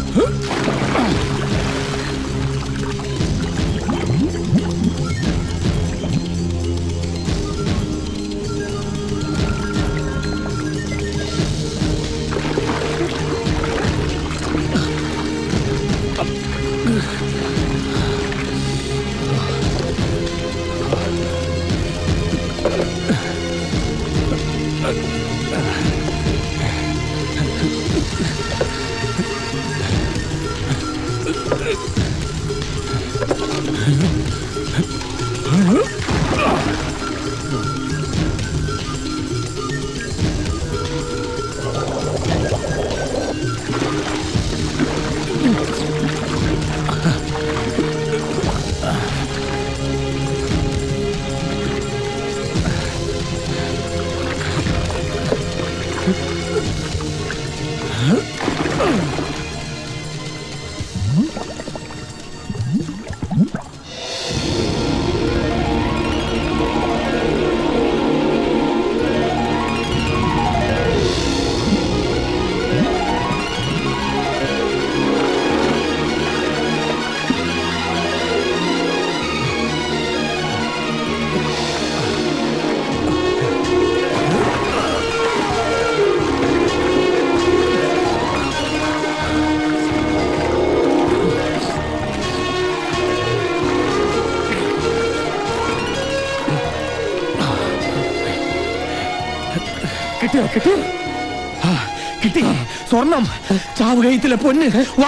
കിട്ടിയോ കിട്ടിയോ ആ, കിട്ടി സ്വർണം ചാവുകയത്തിലെ പൊന്ന് വാ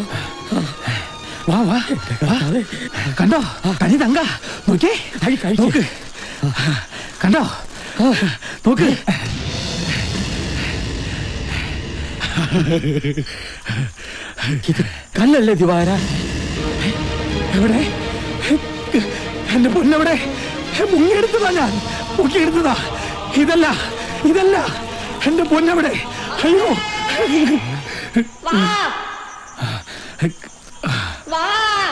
വാ വാ വാ. കണ്ടോ കനി തങ്ക നോക്കേ നോക്ക് കണ്ടോ നോക്ക് ഇത് കല്ലല്ലേ ദിവാര എവിടെ എന്റെ പൊന്നെവിടെ മുങ്ങിയെടുത്തതാ ഞാൻ മുങ്ങിയെടുത്തതാ ഇതല്ല ഇതല്ല എന്റെ പൊന്നെവിടെ അയ്യോ വാ വാ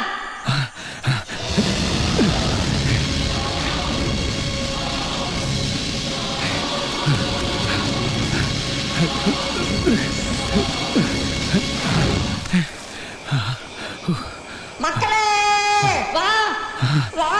മക്കളെ വാ വാ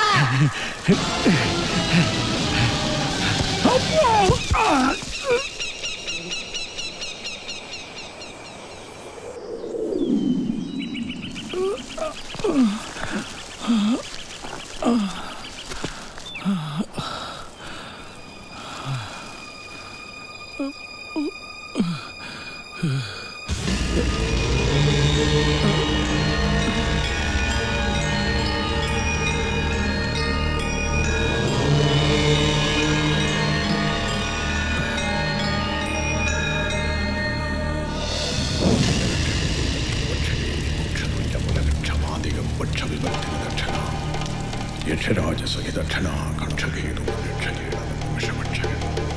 യക്ഷരാജസഹിതക്ഷണ കക്ഷകേതു രക്ഷകേടക്ഷകൻ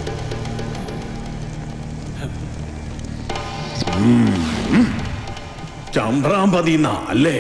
ചമ്പ്രാമ്പതി അല്ലേ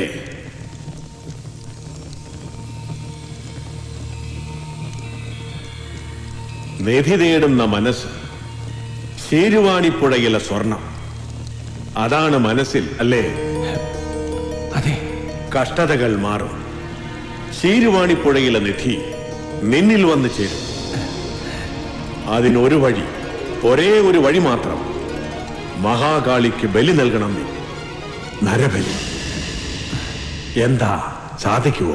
നിധി തേടുന്ന മനസ്സ് ശീരുവാണിപ്പുഴയിലെ സ്വർണം അതാണ് മനസ്സിൽ അല്ലേ അതെ കഷ്ടതകൾ മാറും ശീരുവാണിപ്പുഴയിലെ നിധി നിന്നിൽ വന്നു ചേരും അതിനൊരു വഴി ഒരേ ഒരു വഴി മാത്രം മഹാകാളിക്ക് ബലി നൽകണം നീ നരബലി എന്താ സാധിക്കുവോ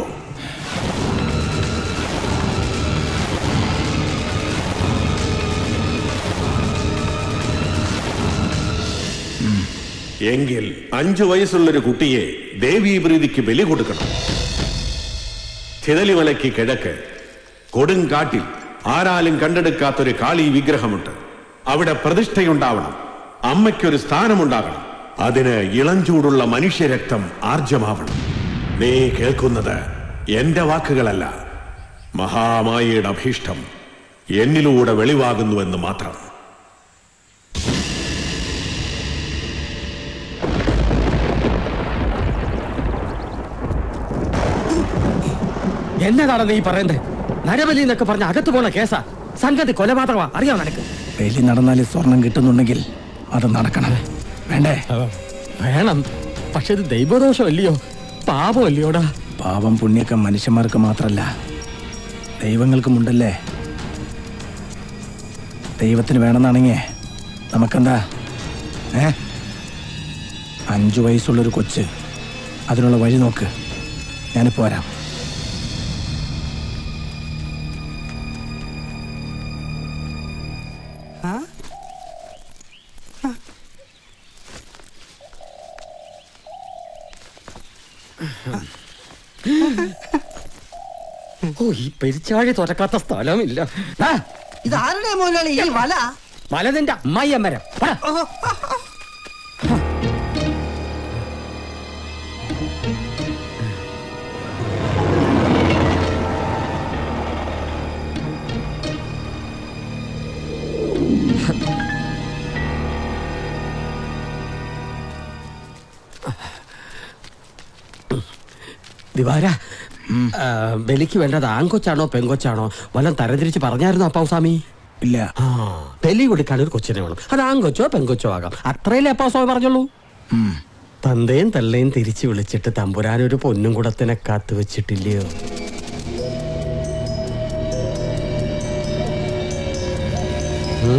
എങ്കിൽ അഞ്ചു വയസ്സുള്ളൊരു കുട്ടിയെ ദേവീപ്രീതിക്ക് ബലി കൊടുക്കണം ചിതലിമലയ്ക്ക് കിഴക്ക് കൊടുങ്കാട്ടിൽ ആരാലും കണ്ടെടുക്കാത്തൊരു കാളി വിഗ്രഹമുണ്ട് അവിടെ പ്രതിഷ്ഠയുണ്ടാവണം അമ്മയ്ക്കൊരു സ്ഥാനമുണ്ടാകണം അതിന് ഇളഞ്ചൂടുള്ള മനുഷ്യരക്തം ആർജമാവണം നീ കേൾക്കുന്നത് എന്റെ വാക്കുകളല്ല മഹാമായയുടെ അഭീഷ്ടം എന്നിലൂടെ വെളിവാകുന്നുവെന്ന് മാത്രം എന്നതാണ് നീ പറയുന്നത് നരബലി എന്നൊക്കെ പറഞ്ഞ അകത്ത് പോണ കേസാ സംഗതി കൊലപാതകമാ അറിയാം നിനക്ക് ബലി നടന്നാൽ സ്വർണം കിട്ടുന്നുണ്ടെങ്കിൽ അത് നടക്കണം വേണ്ടേ വേണം പക്ഷെ ഇത് ദൈവദോഷമല്ലയോ പാപമല്ലയോടാ പാപം പുണ്യൊക്കെ മനുഷ്യന്മാർക്ക് മാത്രല്ല ദൈവങ്ങൾക്കുമുണ്ടല്ലേ ദൈവത്തിന് വേണമെന്നാണെങ്കിൽ നമുക്കെന്താ ഏ അഞ്ചു വയസ്സുള്ളൊരു കൊച്ച് അതിനുള്ള വഴി നോക്ക് ഞാനിപ്പോ വരാം ഓ ഈ പെരിച്ചാഴി തുറക്കാത്ത സ്ഥലമില്ല ആ, ഇതാരുടെ മുതലാളി ഈ വല വലതിന്റെ അമ്മായിയമ്മരം വാ. ദിവാര ആ, ബലിക്ക് വേണ്ടത് ആൺകൊച്ചാണോ പെങ്കൊച്ചാണോ വല്ലതും തരംതിരിച്ച് പറഞ്ഞായിരുന്നോ അപ്പാസ്വാമി ഇല്ല ആ ബലി കൊടുക്കാൻ ഒരു കൊച്ചിനെ വേണം അത് ആൺകൊച്ചോ പെങ്കൊച്ചോ ആകാം അത്രയല്ലേ അപ്പാസ്വാമി പറഞ്ഞുള്ളൂ ഉം. തന്തയും തള്ളയും തിരിച്ചു വിളിച്ചിട്ട് തമ്പുരാൻ ഒരു പൊന്നും കുടത്തിനെ കാത്തു വെച്ചിട്ടില്ലയോ ഉം?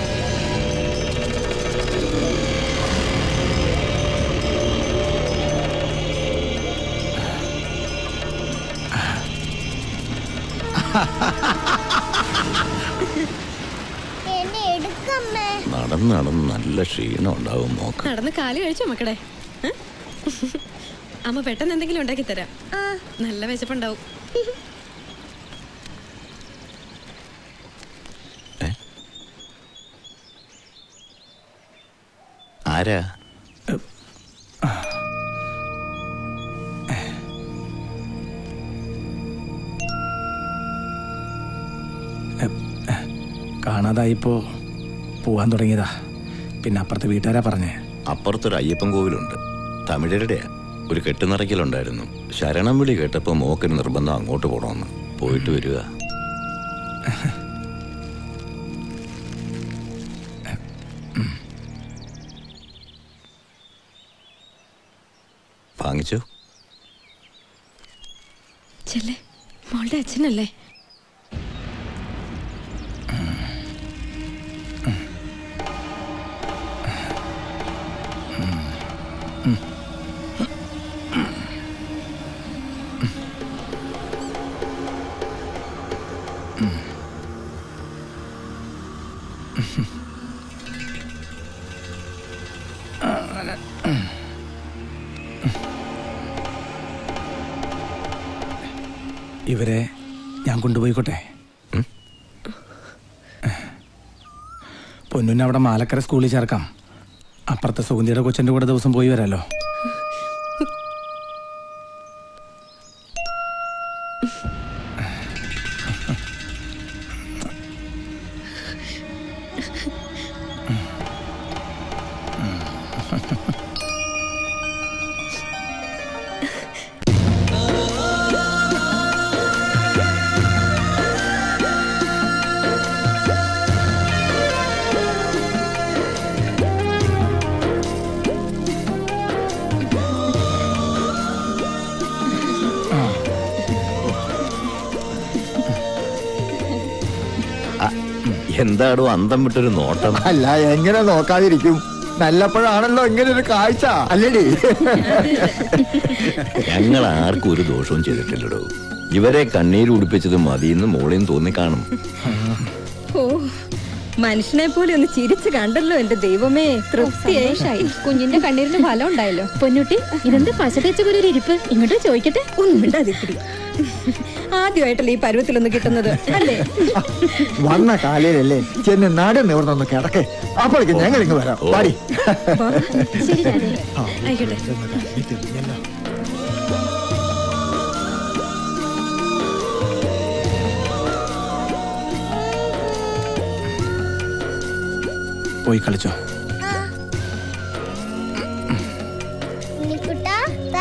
എന്നെ എടുക്കമ്മേ നടന്ന് നടന്ന് നല്ല ക്ഷീണം ഉണ്ടാവും മോക്ക് നടന്ന് കാല് കഴിച്ചോ മക്കളെ ഏ? അമ്മ പെട്ടെന്ന് എന്തെങ്കിലും ഉണ്ടാക്കി തരാം നല്ല വിശപ്പുണ്ടാവും ആരാ കാണാതായിപ്പോ പോവാൻ തുടങ്ങിയതാ പിന്നെ അപ്പുറത്തെ വീട്ടുകാരാ പറഞ്ഞേ അപ്പുറത്തൊരു അയ്യപ്പൻ കോവിലുണ്ട് തമിഴരുടെയാ ഒരു കെട്ടുനിറയ്ക്കലുണ്ടായിരുന്നു ശരണം വിളി കേട്ടപ്പോ മോക്കിന് നിർബന്ധം അങ്ങോട്ട് പോകണമെന്ന് പോയിട്ട് വരിക വാങ്ങിച്ചു ചെല്ലേ മോളുടെ അച്ഛനല്ലേ ഇവരെ ഞാൻ കൊണ്ടുപോയിക്കോട്ടെ ഉം. പൊന്നുനെ അവിടെ മാലക്കര സ്കൂളിൽ ചേർക്കാം അപ്പുറത്തെ സുഗന്ധിയുടെ കൊച്ചൻ്റെ കൂടെ ദിവസം പോയി വരാലോ എന്താടോ അന്തം വിട്ടൊരു നോട്ടം അല്ല എങ്ങനെ നോക്കാതിരിക്കും നല്ലപ്പോഴാണല്ലോ ഇങ്ങനെ ഒരു കാഴ്ച അല്ലേടി ഞങ്ങൾ ആർക്കും ഒരു ദോഷവും ചെയ്തിട്ടില്ലടോ ഇവരെ കണ്ണീര് ഉടുപ്പിച്ചത് മതിയെന്ന് മോളെയും തോന്നിക്കാണും ഓ മനുഷ്യനെ പോലെ ഒന്ന് ചിരിച്ചു കണ്ടല്ലോ എന്റെ ദൈവമേ തൃപ്തിയായി കുഞ്ഞിന്റെ കണ്ണീരിന് ഫലം ഉണ്ടായല്ലോ പൊന്നുട്ടി ഇതെന്ത് പശ തേച്ച പോലെ ഒരു ഇരിപ്പ് ഇങ്ങോട്ട് ചോദിക്കട്ടെ ഒന്നും മിണ്ടാതിരിക്കടി ആദ്യമായിട്ടല്ലേ ഈ പരുവത്തിലൊന്ന് കിട്ടുന്നത് അല്ലേ വന്ന കാലയിലല്ലേ ചെന്ന് നാട് നിവർന്നൊന്ന് കിടക്ക് അപ്പോഴേക്ക് ഞങ്ങൾ ഇങ്ങ് വരാം പാടി ശരി രാധേ ആയിക്കോട്ടെ പോയി കളിച്ചോ ഉണ്ണിക്കുട്ടാ, ദാ.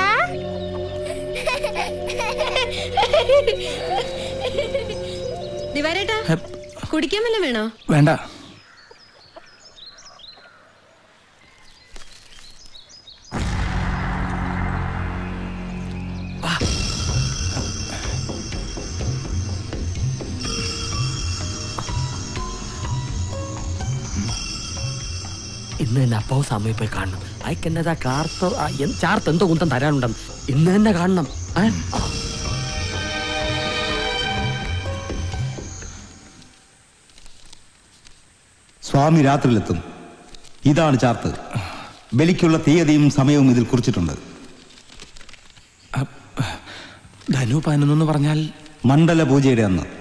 ദിവാരേട്ടാ കുടിക്കാൻ വല്ല വേണോ വേണ്ട ഇന്ന് തന്നെ അപ്പാവും സമയം പോയി കാണണം അയക്ക് എന്നതാ കാർത്ത ആ, എന്ത് ചാർത്ത് എന്തോ കുന്തം തരാനുണ്ടെന്ന് ഇന്ന് തന്നെ കാണണം ഏ? ആ. സ്വാമി രാത്രിയിലെത്തും ഇതാണ് ചാർത്ത് ബലിക്കുള്ള തീയതിയും സമയവും ഇതിൽ കുറിച്ചിട്ടുണ്ട് ധനു പതിനൊന്നെന്ന് പറഞ്ഞാൽ മണ്ഡല പൂജയുടെ അന്ന്